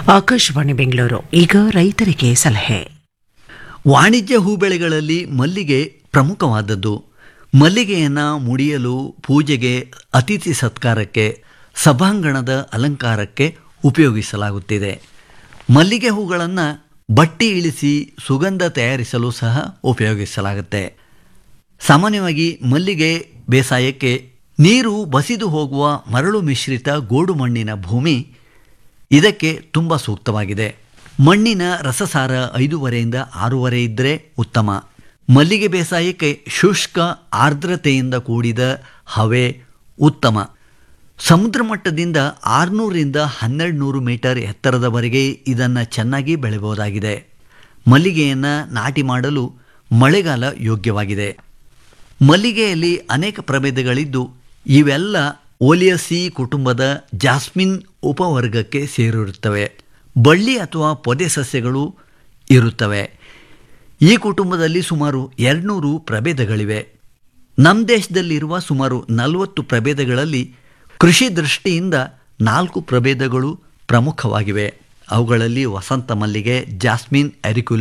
ಆಕಾಶವಾಣಿ ಬೆಂಗಳೂರು ಈಗ ರೈತರಿಗೆ ಸಲಹೆ ವಾಣಿಜ್ಯ ಹೂಬೆಳೆಗಳಲ್ಲಿ ಮಲ್ಲಿಗೆ ಪ್ರಮುಖವಾದದ್ದು ಮಲ್ಲಿಗೆಯನ್ನು ಮುಡಿಯಲು ಪೂಜೆಗೆ ಅತಿಥಿ ಸತ್ಕಾರಕ್ಕೆ ಸಭಾಂಗಣದ ಅಲಂಕಾರಕ್ಕೆ ಉಪಯೋಗಿಸಲಾಗುತ್ತಿದೆ ಮಲ್ಲಿಗೆ ಹೂಗಳನ್ನು ಬಟ್ಟಿ ಇಳಿಸಿ ಸುಗಂಧ ತಯಾರಿಸಲು ಸಹ ಉಪಯೋಗಿಸಲಾಗುತ್ತೆ ಸಾಮಾನ್ಯವಾಗಿ ಮಲ್ಲಿಗೆ ಬೇಸಾಯಕ್ಕೆ ನೀರು ಬಸಿದು ಹೋಗುವ ಮರಳು ಮಿಶ್ರಿತ ಗೋಡು ಮಣ್ಣಿನ ಭೂಮಿ ಇದಕ್ಕೆ ತುಂಬ ಸೂಕ್ತವಾಗಿದೆ ಮಣ್ಣಿನ ರಸಸಾರ ಐದೂವರೆಯಿಂದ ಆರೂವರೆ ಇದ್ದರೆ ಉತ್ತಮ ಮಲ್ಲಿಗೆ ಬೇಸಾಯಕ್ಕೆ ಶುಷ್ಕ ಆರ್ದ್ರತೆಯಿಂದ ಕೂಡಿದ ಹವೆ ಉತ್ತಮ ಸಮುದ್ರ ಮಟ್ಟದಿಂದ ಆರುನೂರಿಂದ ಹನ್ನೆರಡು ನೂರು ಮೀಟರ್ ಎತ್ತರದವರೆಗೆ ಇದನ್ನು ಚೆನ್ನಾಗಿ ಬೆಳೆಯಬಹುದಾಗಿದೆ ಮಲ್ಲಿಗೆಯನ್ನು ನಾಟಿ ಮಾಡಲು ಮಳೆಗಾಲ ಯೋಗ್ಯವಾಗಿದೆ ಮಲ್ಲಿಗೆಯಲ್ಲಿ ಅನೇಕ ಪ್ರಭೇದಗಳಿದ್ದು ಇವೆಲ್ಲ ಓಲಿಯಸಿ ಕುಟುಂಬದ ಜಾಸ್ಮಿನ್ ಉಪವರ್ಗಕ್ಕೆ ಸೇರಿರುತ್ತವೆ ಬಳ್ಳಿ ಅಥವಾ ಪೊದೆ ಸಸ್ಯಗಳು ಇರುತ್ತವೆ ಈ ಕುಟುಂಬದಲ್ಲಿ ಸುಮಾರು ಎರಡುನೂರು ಪ್ರಭೇದಗಳಿವೆ ನಮ್ಮ ದೇಶದಲ್ಲಿರುವ ಸುಮಾರು ನಲವತ್ತು ಪ್ರಭೇದಗಳಲ್ಲಿ ಕೃಷಿ ದೃಷ್ಟಿಯಿಂದ ನಾಲ್ಕು ಪ್ರಭೇದಗಳು ಪ್ರಮುಖವಾಗಿವೆ ಅವುಗಳಲ್ಲಿ ವಸಂತ ಮಲ್ಲಿಗೆ ಜಾಸ್ಮಿನ್ ಎರಿಕ್ಯುಲ